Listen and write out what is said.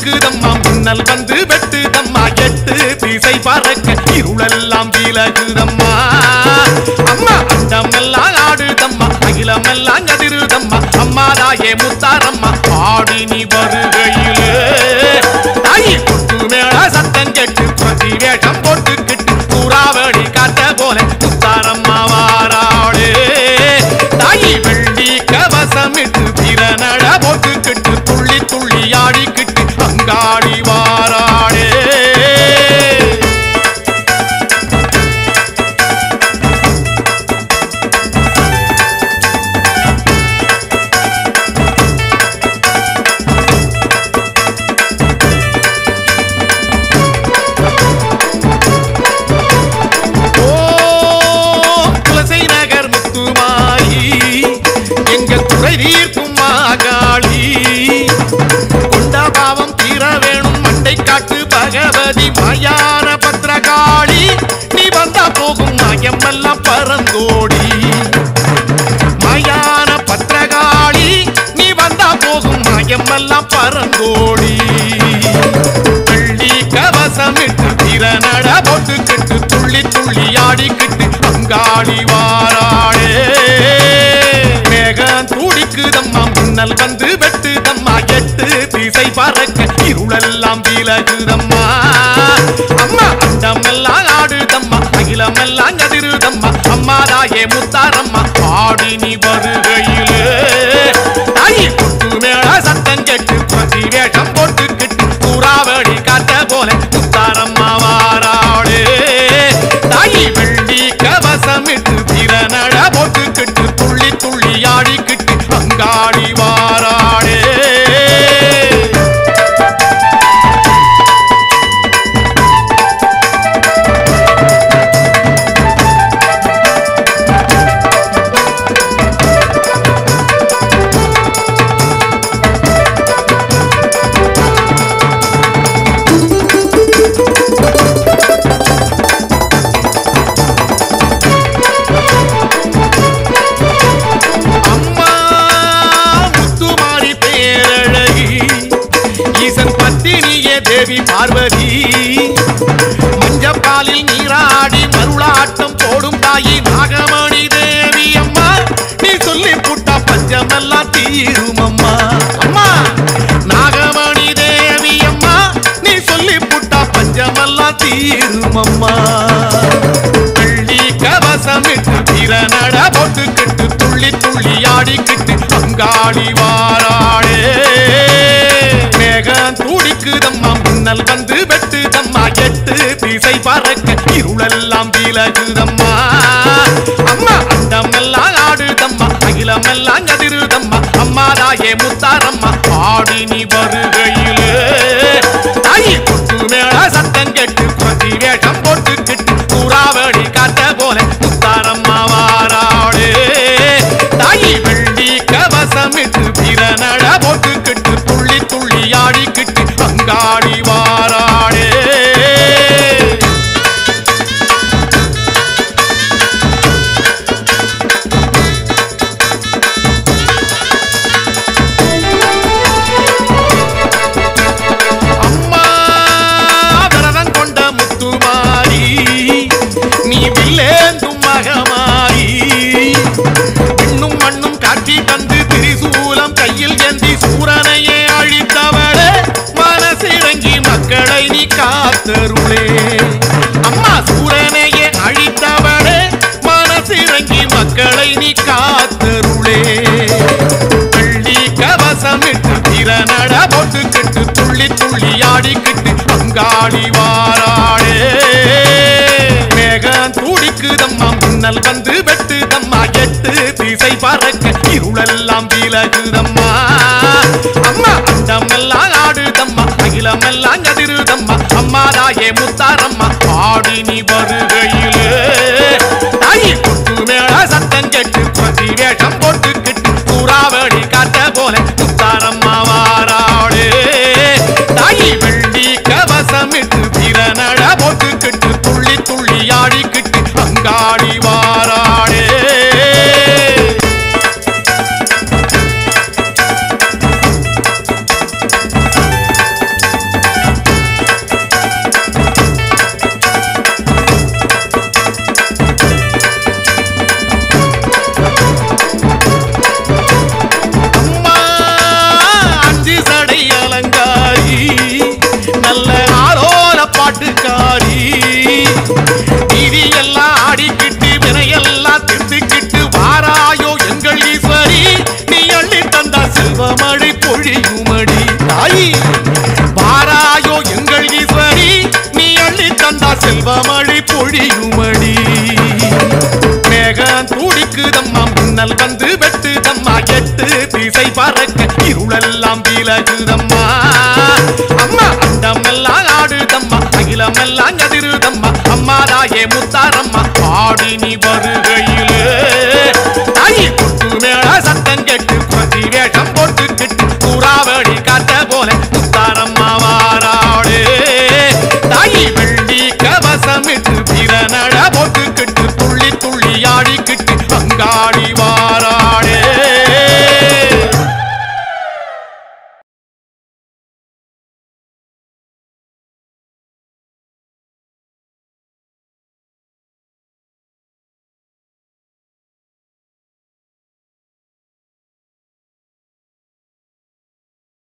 துடிக்குதம்மா மின்னல் வந்து வெட்டுதம்மா எட்டு திசை பறக்க இருளெல்லாம் விலகுதம்மா அம்மா அண்டமெல்லாம் ஆடுதம்மா அகிலமெல்லாம் கதிருதம்மா அம்மா தாயே முத்தாரம்மா ஆடி நீ வருகையிலே தாயி கொட்டு மேள சத்தம் கேட்டு பிரதி வேஷம் போட்டுக்கிட்டு சூறாவளி காத்த போல முத்தாரம்மா வாராளே தாயி வெள்ளி கவசமிட்டு பிறநட போட்டுக்கிட்டு துள்ளி துள்ளி ஆடிக்கிட்டு அங்காடி வாராளே ஓ குலசை நகர் முத்துமாயி எங்க குறை தீர்க்கும் மாகாளி கொண்ட பாவம் தீர வேணும் மண்டை காட்டு பகவதி மயான பத்திரகாளி நீ வந்தா போகும் மயமெல்லாம் பரந்தோடி மயான பத்திரகாளி நீ வந்தா போகும் மயமெல்லாம் பரந்தோடி வெள்ளி கவசமிட்டு திறனட போட்டுக்கிட்டு துள்ளி துள்ளி ஆடிக்கிட்டு அங்காடி வாராளே மேகம் துடிக்குதம்மா மின்னல் வந்து வெட்டுதம்மா எட்டு திசை பறக்க இருளெல்லாம் விலகுதம்மா அம்மா அண்டமெல்லாம் ஆடுதம்மா அகிலமெல்லாம் கதிருதம்மா அம்மா தாயே முத்தாரம்மா ஆடி நீ வருகையிலே தாயி கொட்டு மேள சத்தம் கேட்டு பிரதி வேஷம் போட்டுக்கிட்டு சூறாவளி காத்த போல முத்தாரம்மா வாராளே தாயி வெள்ளி கவசமிட்டு திறனட போட்டுக்கிட்டு துள்ளி துள்ளி ஆடிக்கிட்டு அங்காடி வாராளே அம்மா முத்துமாரி பேரழகி ஈசன் பத்தினியே தேவி பார்வதி மஞ்சப்பாலில் நீராடி மருளாட்டம் போடும் தாயி நாகமணி தேவி அம்மா நீ சொல்லி புட்டா பஞ்சமெல்லாம் தீரும் அம்மா அம்மா நாகமணி தேவி அம்மா நீ சொல்லி புட்டா பஞ்சமெல்லாம் தீரும் அம்மா வெள்ளி கவசமிட்டு திறனட போட்டுக்கிட்டு துள்ளி துள்ளி ஆடிக்கிட்டு அங்காடி வாராளே மேகம் துடிக்குதம்மா மின்னல் வந்து வெட்டுதம்மா எட்டு திசை பறக்க இருளெல்லாம் விலகுதம்மா அம்மா அண்டமெல்லாம் ஆடுதம்மா அகிலமெல்லாம் கதிருதம்மா அம்மா தாயே முத்தாரம்மா ஆடி நீ வருகையிலே தாயி கொட்டு மேள சத்தம் கேட்டு பிரதி வேஷம் போட்டுக்கிட்டு சூறாவளி காத்த போல முத்தாரம்மா வாராளே தாயி வெள்ளி கவசமிட்டு பிறநட போட்டுக்கிட்டு துள்ளி துள்ளி ஆடிக்கிட்டு அங்காடி வாராளே அம்மா விரதம் கொண்ட முத்துமாரி நீ வில்லேந்தும் மகமாரி இன்னும் மண்ணும் காட்சி தந்து திரிசூலம் கையில் ஏந்தி சூரனையே அழித்தவளே மனசிறங்கி மக்களை நீ காத்தருளே அம்மா சூரனையே அழித்தவளே மனசிறங்கி மக்களை நீ காத்தருளே வெள்ளி கவசமிட்டு திறனட போட்டுக்கிட்டு துள்ளி துள்ளி ஆடிக்கிட்டு அங்காடி வாராளே மேகம் துடிக்குதம்மா மின்னல் வந்து வெட்டுதம்மா எட்டு திசை பறக்க இருளெல்லாம் விலகுதம்மா அம்மா அண்டமெல்லாம் ஆடுதம்மா அகிலமெல்லாம் கதிருதம்மா அம்மா தாயே முத்தாரம்மா ஆடி நீ வருகையிலே தாயி கொட்டு மேள சத்தம் கேட்டு பிரதி வேஷம் போட்டுக்கிட்டு சூறாவளி காத்த போல முத்தாரம்மா வாராளே தாயி வெள்ளி கவசமிட்டு திறனட போட்டுக்கிட்டு துள்ளி துள்ளி ஆடிக்கிட்டு அங்காடி வாராளே செல்வமழை பொழியுமடி மேகம் துடிக்குதம்மா மின்னல் வந்து வெட்டுதம்மா எட்டு திசை பறக்க இருளெல்லாம் விலகுதம்மா அம்மா அண்டம் எல்லாம் ஆடுதம்மா அகிலம் எல்லாம் கதிருதம்மா அம்மா தாயே முத்தாரம்மா ஆடி நீ வருகையிலே தாயி கொட்டு மேள சத்தம் கேட்டு குரத்தி வேஷம் போட்டுக்கிட்டு சூறாவளி காத்த போல முத்தாரம்மா வாராளே தாயி வெள்ளி கவசமிட்டு பிற நட போட்டுக்கிட்டு துள்ளி துள்ளி ஆடிக்கிட்டு அங்காள